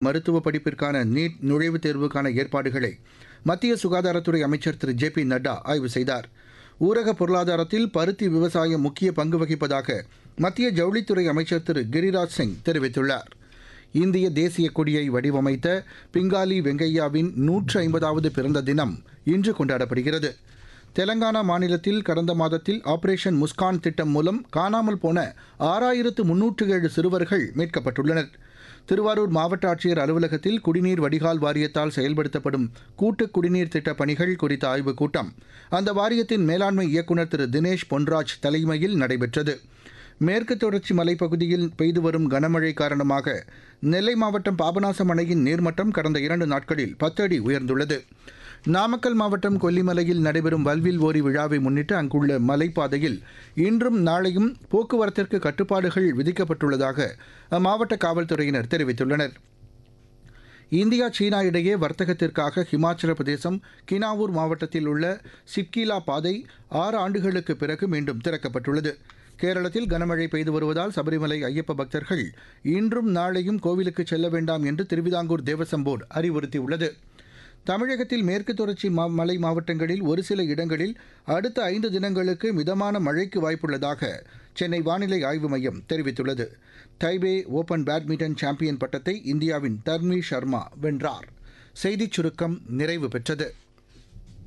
மருத்துவ படிப்பிற்கான நீட் நுழைவுத் தேர்வுக்கான ஏற்பாடுகளை மத்திய சுகாதாரத்துறை அமைச்சர் திரு ஜே பி நட்டா ஆய்வு செய்தார் ஊரக பொருளாதாரத்தில் பருத்தி விவசாயம் முக்கிய பங்கு வகிப்பதாக மத்திய ஜவுளித்துறை அமைச்சர் திரு கிரிராஜ் சிங் தெரிவித்துள்ளார் இந்திய தேசிய கொடியை வடிவமைத்த பிங்காலி வெங்கையாவின் நூற்று ஐம்பதாவது பிறந்த தினம் இன்று கொண்டாடப்படுகிறது தெலங்கானா மாநிலத்தில் கடந்த மாதத்தில் ஆபரேஷன் முஸ்கான் திட்டம் மூலம் காணாமல் போன ஆறாயிரத்து முன்னூற்று ஏழு சிறுவர்கள் மீட்கப்பட்டுள்ளனர் திருவாரூர் மாவட்ட ஆட்சியர் அலுவலகத்தில் குடிநீர் வடிகால் வாரியத்தால் செயல்படுத்தப்படும் கூட்டு குடிநீர் திட்டப் பணிகள் குறித்த ஆய்வுக் கூட்டம் அந்த வாரியத்தின் மேலாண்மை இயக்குநர் திரு தினேஷ் பொன்ராஜ் தலைமையில் நடைபெற்றது மேற்கு தொடர்ச்சி மலைப்பகுதியில் பெய்து வரும் கனமழை காரணமாக நெல்லை மாவட்டம் பாபநாசம் அணையின் நீர்மட்டம் கடந்த இரண்டு நாட்களில் பத்து அடி உயர்ந்துள்ளது நாமக்கல் மாவட்டம் கொல்லிமலையில் நடைபெறும் வல்வில் ஓரி விழாவை முன்னிட்டு அங்குள்ள மலைப்பாதையில் இன்றும் நாளையும் போக்குவரத்திற்கு கட்டுப்பாடுகள் விதிக்கப்பட்டுள்ளதாக அம்மாவட்ட காவல்துறையினர் தெரிவித்துள்ளனர் இந்தியா சீனா இடையே வர்த்தகத்திற்காக ஹிமாச்சல பிரதேசம் கினாவூர் மாவட்டத்தில் உள்ள சிப்கிலா பாதை ஆறு ஆண்டுகளுக்கு பிறகு மீண்டும் திறக்கப்பட்டுள்ளது கேரளத்தில் கனமழை பெய்து வருவதால் சபரிமலை ஐயப்ப பக்தர்கள் இன்றும் நாளையும் கோவிலுக்கு செல்ல வேண்டாம் என்று திருவிதாங்கூர் தேவசம் போர்டு அறிவுறுத்தியுள்ளது தமிழகத்தில் மேற்கு தொடர்ச்சி மா மலை மாவட்டங்களில் ஒரு சில இடங்களில் அடுத்த ஐந்து தினங்களுக்கு மிதமான மழைக்கு வாய்ப்புள்ளதாக சென்னை வானிலை ஆய்வு மையம் தெரிவித்துள்ளது தைபே ஓபன் பேட்மிண்டன் சாம்பியன் பட்டத்தை இந்தியாவின் தர்மி சர்மா வென்றார் செய்திச் சுருக்கம் நிறைவு பெற்றது